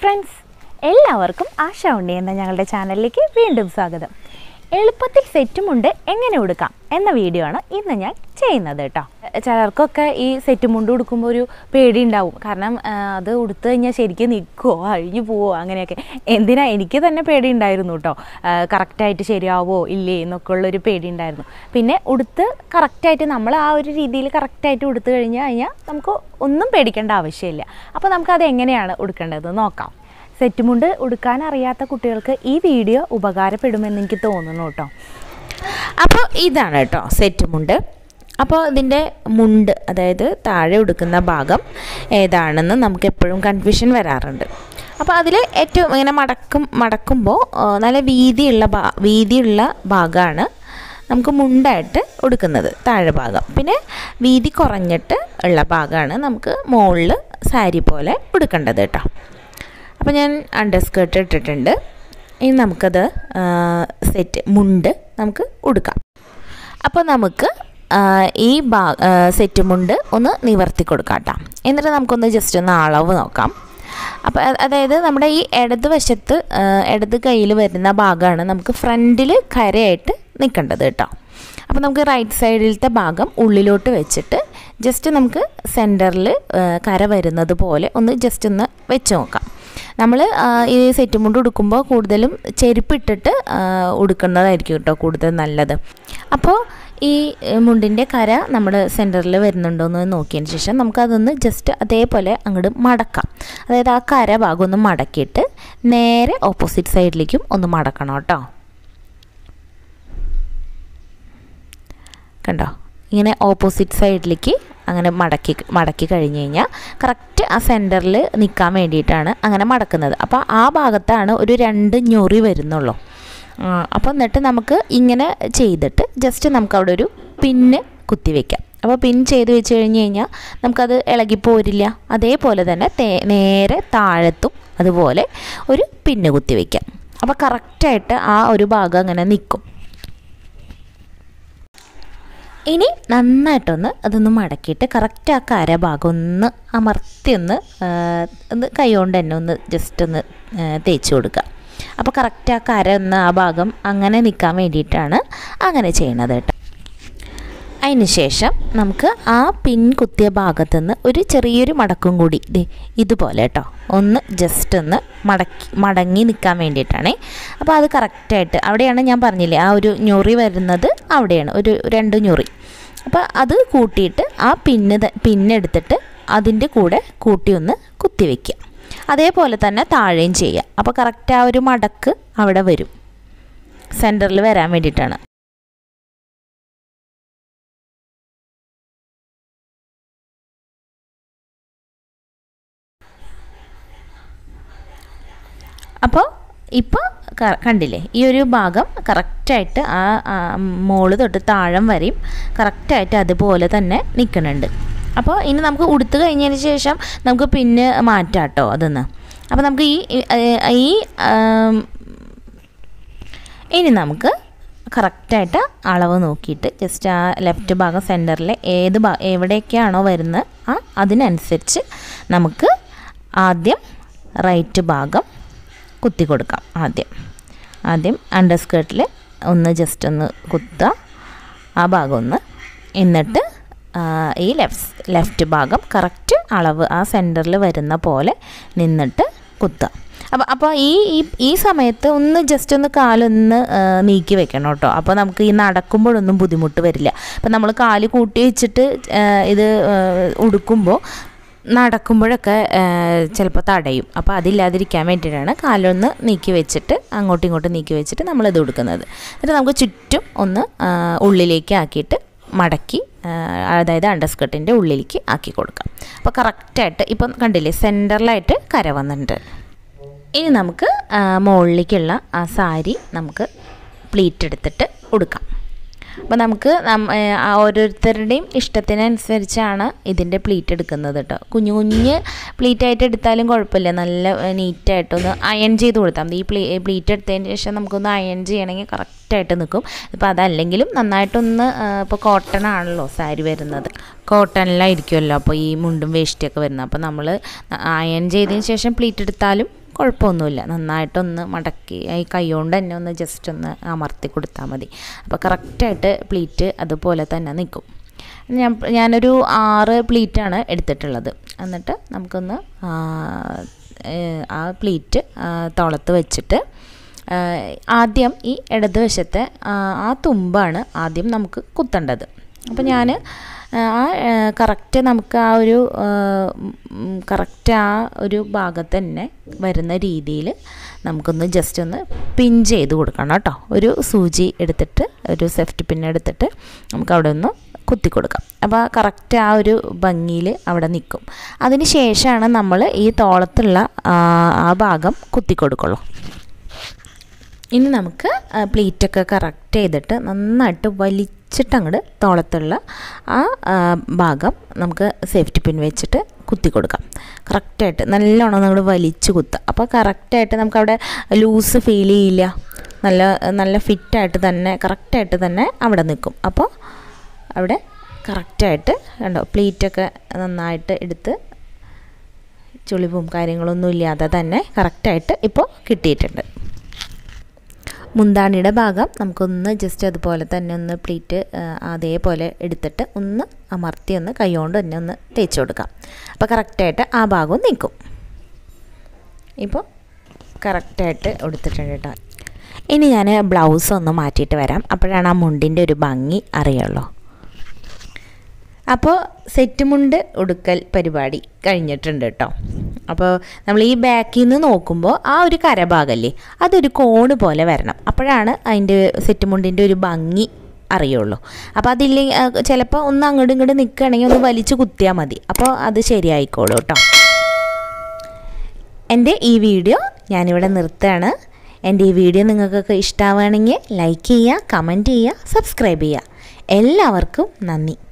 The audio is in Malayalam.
ഫ്രണ്ട്സ് എല്ലാവർക്കും ആശ ഉണ്ണി എന്ന ഞങ്ങളുടെ ചാനലിലേക്ക് വീണ്ടും സ്വാഗതം എളുപ്പത്തിൽ സെറ്റുമുണ്ട് എങ്ങനെ ഉടുക്കാം എന്ന വീഡിയോ ആണ് ഇന്ന് ഞാൻ ചെയ്യുന്നത് കേട്ടോ ചിലർക്കൊക്കെ ഈ സെറ്റ് മുണ്ട് ഉടുക്കുമ്പോൾ ഒരു പേടി ഉണ്ടാവും കാരണം ആ, അത് ഉടുത്തു കഴിഞ്ഞാൽ ശരിക്കും നിൽക്കുമോ അഴിഞ്ഞു പോവോ അങ്ങനെയൊക്കെ എന്തിനാ എനിക്ക് തന്നെ പേടി ഉണ്ടായിരുന്നു കേട്ടോ കറക്റ്റായിട്ട് ശരിയാവോ ഇല്ലേ എന്നൊക്കെ ഉള്ളൊരു പേടി ഉണ്ടായിരുന്നു പിന്നെ ഉടുത്ത് കറക്റ്റായിട്ട് നമ്മൾ ആ ഒരു രീതിയിൽ കറക്റ്റായിട്ട് ഉടുത്തു കഴിഞ്ഞ് കഴിഞ്ഞാൽ നമുക്ക് ഒന്നും പേടിക്കേണ്ട ആവശ്യമില്ല അപ്പോൾ നമുക്കത് എങ്ങനെയാണ് ഉടുക്കേണ്ടത് നോക്കാം സെറ്റ് മുണ്ട് ഉടുക്കാൻ അറിയാത്ത കുട്ടികൾക്ക് ഈ വീഡിയോ ഉപകാരപ്പെടുമെന്ന് എനിക്ക് തോന്നുന്നു കേട്ടോ അപ്പോൾ ഇതാണ് കേട്ടോ സെറ്റ് മുണ്ട് അപ്പോൾ ഇതിൻ്റെ മുണ്ട് അതായത് താഴെ ഉടുക്കുന്ന ഭാഗം ഏതാണെന്ന് നമുക്ക് എപ്പോഴും കൺഫ്യൂഷൻ വരാറുണ്ട് അപ്പോൾ അതിൽ ഏറ്റവും ഇങ്ങനെ മടക്കും മടക്കുമ്പോൾ ആ, നല്ല വീതിയുള്ള ഭാ വീതിയുള്ള ഭാഗമാണ് നമുക്ക് മുണ്ടായിട്ട് ഉടുക്കുന്നത് താഴെ ഭാഗം പിന്നെ വീതി കുറഞ്ഞിട്ട് ഉള്ള ഭാഗമാണ് നമുക്ക് മുകളിൽ സാരി പോലെ ഉടുക്കേണ്ടത് കേട്ടോ അപ്പോൾ ഞാൻ അണ്ടർ സ്കേർട്ട് ഇട്ടിട്ടുണ്ട് ഇനി നമുക്കത് ആ, സെറ്റ് മുണ്ട് നമുക്ക് ഉടുക്കാം അപ്പോൾ നമുക്ക് ആ, ഈ ബാ ആ, സെറ്റ് മുണ്ട് ഒന്ന് നിവർത്തി കൊടുക്കാം കേട്ടോ എന്നിട്ട് നമുക്കൊന്ന് ജസ്റ്റ് ഒന്ന് അളവ് നോക്കാം അപ്പോൾ അ- അതായത് നമ്മുടെ ഈ ഇടത് വശത്ത് ആ, ഇടത് കയ്യിൽ വരുന്ന ഭാഗമാണ് നമുക്ക് ഫ്രണ്ടിൽ കരയായിട്ട് നിൽക്കേണ്ടത് കേട്ടോ അപ്പോൾ നമുക്ക് റൈറ്റ് സൈഡിലത്തെ ഭാഗം ഉള്ളിലോട്ട് വെച്ചിട്ട് ജസ്റ്റ് നമുക്ക് സെൻറ്ററിൽ കര വരുന്നത് പോലെ ഒന്ന് ജസ്റ്റ് ഒന്ന് വെച്ച് നോക്കാം നമ്മൾ ഈ സെറ്റ് മുണ്ട് ഉടുക്കുമ്പോൾ കൂടുതലും ചെരുപ്പിട്ടിട്ട് ആ, ഉടുക്കുന്നതായിരിക്കും കേട്ടോ കൂടുതൽ നല്ലത് അപ്പോൾ ഈ മുണ്ടിൻ്റെ കര നമ്മുടെ സെൻറ്ററിൽ വരുന്നുണ്ടോ എന്ന് നോക്കിയതിന് ശേഷം നമുക്കതൊന്ന് ജസ്റ്റ് അതേപോലെ അങ്ങോട്ട് മടക്കാം അതായത് ആ കര ഭാഗം ഒന്ന് മടക്കിയിട്ട് നേരെ ഓപ്പോസിറ്റ് സൈഡിലേക്കും ഒന്ന് മടക്കണം കേട്ടോ കണ്ടോ ഇങ്ങനെ ഓപ്പോസിറ്റ് സൈഡിലേക്ക് അങ്ങനെ മടക്കി മടക്കി കഴിഞ്ഞ് കഴിഞ്ഞാൽ കറക്റ്റ് ആ സെൻറ്ററിൽ നിൽക്കാൻ വേണ്ടിയിട്ടാണ് അങ്ങനെ മടക്കുന്നത് അപ്പോൾ ആ ഭാഗത്താണ് ഒരു രണ്ട് ഞൊറി വരുന്നുള്ളൂ ആ, അപ്പോൾ എന്നിട്ട് നമുക്ക് ഇങ്ങനെ ചെയ്തിട്ട് ജസ്റ്റ് നമുക്ക് അവിടെ ഒരു പിന്ന് കുത്തി വയ്ക്കാം അപ്പോൾ പിൻ ചെയ്ത് വെച്ച് കഴിഞ്ഞ് കഴിഞ്ഞാൽ നമുക്കത് ഇളകിപ്പോരില്ല അതേപോലെ തന്നെ തേ- നേരെ താഴത്തും അതുപോലെ ഒരു പിന്ന് കുത്തി വയ്ക്കാം അപ്പോൾ കറക്റ്റായിട്ട് ആ ഒരു ഭാഗം അങ്ങനെ നിൽക്കും ഇനി നന്നായിട്ടൊന്ന് അതൊന്ന് മടക്കിയിട്ട് കറക്റ്റ് ആ കര ഭാഗം ഒന്ന് അമർത്തി ഒന്ന് ആ, ഒന്ന് കൈ കൊണ്ട് തന്നെ ഒന്ന് ജസ്റ്റ് ഒന്ന് ആ, തേച്ച് കൊടുക്കുക അപ്പോൾ കറക്റ്റ് ആ കര ഒന്ന് ആ ഭാഗം അങ്ങനെ നിൽക്കാൻ വേണ്ടിയിട്ടാണ് അങ്ങനെ ചെയ്യണത് കേട്ടോ അതിന് ശേഷം നമുക്ക് ആ പിൻ കുത്തിയ ഭാഗത്തു നിന്ന് ഒരു ചെറിയൊരു മടക്കും കൂടി ദേ ഇതുപോലെ കേട്ടോ ഒന്ന് ജസ്റ്റ് ഒന്ന് മടക്കി മടങ്ങി നിൽക്കാൻ വേണ്ടിയിട്ടാണേ അപ്പോൾ അത് കറക്റ്റായിട്ട് അവിടെയാണ് ഞാൻ പറഞ്ഞില്ലേ ആ ഒരു ഞൊറി വരുന്നത് അവിടെയാണ് ഒരു രണ്ട് ഞൊറി അപ്പോൾ അത് കൂട്ടിയിട്ട് ആ പിന്ന് ത- പിന്നെടുത്തിട്ട് അതിൻ്റെ കൂടെ കൂട്ടി ഒന്ന് കുത്തി വയ്ക്കുക അതേപോലെ തന്നെ താഴെയും ചെയ്യുക അപ്പോൾ കറക്റ്റ് ആ ഒരു മടക്ക് അവിടെ വരും സെൻറ്ററിൽ വരാൻ വേണ്ടിയിട്ടാണ് അപ്പോൾ ഇപ്പോൾ കണ്ടില്ലേ ഈ ഒരു ഭാഗം കറക്റ്റായിട്ട് ആ ആ മോള് തൊട്ട് താഴം വരെയും കറക്റ്റായിട്ട് അതുപോലെ തന്നെ നിൽക്കുന്നുണ്ട് അപ്പോൾ ഇനി നമുക്ക് ഉടുത്ത് കഴിഞ്ഞതിന് ശേഷം നമുക്ക് പിന്നെ മാറ്റാം കേട്ടോ അതൊന്ന് അപ്പോൾ നമുക്ക് ഈ ഈ- ഈ ആം, ഇനി നമുക്ക് കറക്റ്റായിട്ട് അളവ് നോക്കിയിട്ട് ജസ്റ്റ് ആ ലെഫ്റ്റ് ഭാഗം സെൻറ്ററിൽ ഏത് ഭാ എവിടെയൊക്കെയാണോ വരുന്നത് ആ അതിനനുസരിച്ച് നമുക്ക് ആദ്യം റൈറ്റ് ഭാഗം കുത്തി കൊടുക്കാം ആദ്യം ആദ്യം അണ്ടർ സ്കേർട്ടിൽ ഒന്ന് ജസ്റ്റ് ഒന്ന് കുത്തുക ആ ഭാഗം ഒന്ന് എന്നിട്ട് ആ, ഈ ലെഫ്റ്റ് ലെഫ്റ്റ് ഭാഗം കറക്റ്റ് അളവ് ആ സെൻറ്ററിൽ വരുന്ന പോലെ നിന്നിട്ട് കുത്തുക അപ്പോൾ അപ്പോൾ ഈ ഈ ഈ സമയത്ത് ഒന്ന് ജസ്റ്റ് ഒന്ന് കാലൊന്ന് ആ, നീക്കി വെക്കണം കേട്ടോ അപ്പോൾ നമുക്ക് ഈ നടക്കുമ്പോഴൊന്നും ബുദ്ധിമുട്ട് വരില്ല അപ്പോൾ നമ്മൾ കാല് കൂട്ടി വെച്ചിട്ട് ആ, ഇത് ആ, ഉടുക്കുമ്പോൾ നടക്കുമ്പോഴൊക്കെ ചിലപ്പോൾ തടയും അപ്പോൾ അതില്ലാതിരിക്കാൻ വേണ്ടിയിട്ടാണ് കാലൊന്ന് നീക്കി വെച്ചിട്ട് അങ്ങോട്ടും ഇങ്ങോട്ടും നീക്കി വെച്ചിട്ട് നമ്മളിത് കൊടുക്കുന്നത് എന്നിട്ട് നമുക്ക് ചുറ്റും ഒന്ന് ആ, ഉള്ളിലേക്ക് ആക്കിയിട്ട് മടക്കി ആ, അതായത് അണ്ടർസ്കർട്ടിൻ്റെ ഉള്ളിലേക്ക് ആക്കി കൊടുക്കാം അപ്പോൾ കറക്റ്റായിട്ട് ഇപ്പം കണ്ടില്ലേ സെൻറ്ററിലായിട്ട് കര വന്നിട്ടുണ്ട് ഇനി നമുക്ക് ആ, മുകളിലേക്കുള്ള ആ സാരി നമുക്ക് പ്ലീറ്റ് എടുത്തിട്ട് ഉടുക്കാം അപ്പോൾ നമുക്ക് നം- ഏ, ആ ഓരോരുത്തരുടെയും ഇഷ്ടത്തിനനുസരിച്ചാണ് ഇതിൻ്റെ പ്ലീറ്റ് എടുക്കുന്നത് കേട്ടോ കുഞ്ഞു കുഞ്ഞ് പ്ലീറ്റ് ആയിട്ട് എടുത്താലും കുഴപ്പമില്ല നല്ല നീറ്റായിട്ടൊന്ന് അയൺ ചെയ്ത് കൊടുത്താൽ മതി ഈ പ്ലീ പ്ലീറ്റ് എടുത്തതിന് ശേഷം നമുക്കൊന്ന് അയൺ ചെയ്യണമെങ്കിൽ കറക്റ്റായിട്ട് നിൽക്കും ഇപ്പോൾ അതല്ലെങ്കിലും നന്നായിട്ടൊന്ന് ഇപ്പോൾ കോട്ടൺ ആണല്ലോ സാരി വരുന്നത് കോട്ടണിലായിരിക്കുമല്ലോ അപ്പോൾ ഈ മുണ്ടും വേഷ്ടിയൊക്കെ വരുന്നത് അപ്പോൾ നമ്മൾ അയൺ ചെയ്തതിന് ശേഷം പ്ലീറ്റ് എടുത്താലും കുഴപ്പമൊന്നുമില്ല നന്നായിട്ടൊന്ന് മടക്കി ഈ കൈ കൊണ്ട് തന്നെ ഒന്ന് ജസ്റ്റ് ഒന്ന് അമർത്തി കൊടുത്താൽ മതി അപ്പോൾ കറക്റ്റായിട്ട് പ്ലീറ്റ് അതുപോലെ തന്നെ നിൽക്കും ഞാൻ ഞാനൊരു ആറ് പ്ലീറ്റാണ് എടുത്തിട്ടുള്ളത് എന്നിട്ട് നമുക്കൊന്ന് ആ, ഏഹ്, ആ പ്ലീറ്റ് തോളത്ത് വെച്ചിട്ട് ആ, ആദ്യം ഈ ഇടതുവശത്തെ ആ, ആ തുമ്പാണ് ആദ്യം നമുക്ക് കുത്തേണ്ടത് അപ്പോൾ ഞാൻ ആ കറക്റ്റ് നമുക്ക് ആ ഒരു കറക്റ്റ് ആ ഒരു ഭാഗത്ത് തന്നെ വരുന്ന രീതിയിൽ നമുക്കൊന്ന് ജസ്റ്റ് ഒന്ന് പിൻ ചെയ്ത് കൊടുക്കണം കേട്ടോ ഒരു സൂചി എടുത്തിട്ട് ഒരു സെഫ്റ്റി പിൻ എടുത്തിട്ട് നമുക്ക് അവിടെ ഒന്ന് കുത്തി കൊടുക്കാം അപ്പോൾ കറക്റ്റ് ആ ഒരു ഭംഗിയിൽ അവിടെ നിൽക്കും അതിന് ശേഷമാണ് നമ്മൾ ഈ തോളത്തുള്ള ആ, ആ ഭാഗം കുത്തി കൊടുക്കുള്ളൂ ഇനി നമുക്ക് പ്ലീറ്റൊക്കെ കറക്റ്റ് ചെയ്തിട്ട് നന്നായിട്ട് വലിച്ചിട്ട് അങ്ങോട്ട് തോളത്തുള്ള ആ ആ, ഭാഗം നമുക്ക് സേഫ്റ്റി പിൻ വെച്ചിട്ട് കുത്തി കൊടുക്കാം കറക്റ്റായിട്ട് നല്ലോണം നമ്മൾ വലിച്ച് കുത്തുക അപ്പോൾ കറക്റ്റായിട്ട് നമുക്കവിടെ ലൂസ് ഫീൽ ചെയ്യില്ല നല്ല നല്ല ഫിറ്റായിട്ട് തന്നെ കറക്റ്റായിട്ട് തന്നെ അവിടെ നിൽക്കും അപ്പോൾ അവിടെ കറക്റ്റായിട്ട് കണ്ടോ പ്ലീറ്റൊക്കെ നന്നായിട്ട് എടുത്ത് ചുളിവും കാര്യങ്ങളൊന്നും ഇല്ലാതെ തന്നെ കറക്റ്റായിട്ട് ഇപ്പോൾ കിട്ടിയിട്ടുണ്ട് മുന്താണിയുടെ ഭാഗം നമുക്കൊന്ന് ജസ്റ്റ് അതുപോലെ തന്നെ ഒന്ന് പ്ലീറ്റ് ആ, അതേപോലെ എടുത്തിട്ട് ഒന്ന് അമർത്തി ഒന്ന് കൈകൊണ്ട് തന്നെ ഒന്ന് തേച്ച് കൊടുക്കാം അപ്പോൾ കറക്റ്റായിട്ട് ആ ഭാഗവും നിൽക്കും ഇപ്പോൾ കറക്റ്റായിട്ട് എടുത്തിട്ടുണ്ട് കേട്ടോ ഇനി ഞാൻ ബ്ലൗസ് ഒന്ന് മാറ്റിയിട്ട് വരാം അപ്പോഴാണ് ആ മുണ്ടിൻ്റെ ഒരു ഭംഗി അറിയുള്ളൂ അപ്പോൾ സെറ്റ് മുണ്ട് ഉടുക്കൽ പരിപാടി കഴിഞ്ഞിട്ടുണ്ട് കേട്ടോ അപ്പോൾ നമ്മൾ ഈ ബാക്കിൽ നിന്ന് നോക്കുമ്പോൾ ആ ഒരു കരഭാഗമല്ലേ അതൊരു കോണ് പോലെ വരണം അപ്പോഴാണ് അതിൻ്റെ സെറ്റ് മുണ്ടിൻ്റെ ഒരു ഭംഗി അറിയുള്ളൂ അപ്പോൾ അതില്ലേ ചിലപ്പോൾ ഒന്ന് അങ്ങോട്ടും ഇങ്ങോട്ടും നിൽക്കുകയാണെങ്കിൽ ഒന്ന് വലിച്ചു കുത്തിയാൽ മതി അപ്പോൾ അത് ശരിയായിക്കോളൂ കേട്ടോ എൻ്റെ ഈ വീഡിയോ ഞാനിവിടെ നിർത്തുകയാണ് എൻ്റെ ഈ വീഡിയോ നിങ്ങൾക്കൊക്കെ ഇഷ്ടമാവുകയാണെങ്കിൽ ലൈക്ക് ചെയ്യുക കമൻറ്റ് ചെയ്യുക സബ്സ്ക്രൈബ് ചെയ്യുക എല്ലാവർക്കും നന്ദി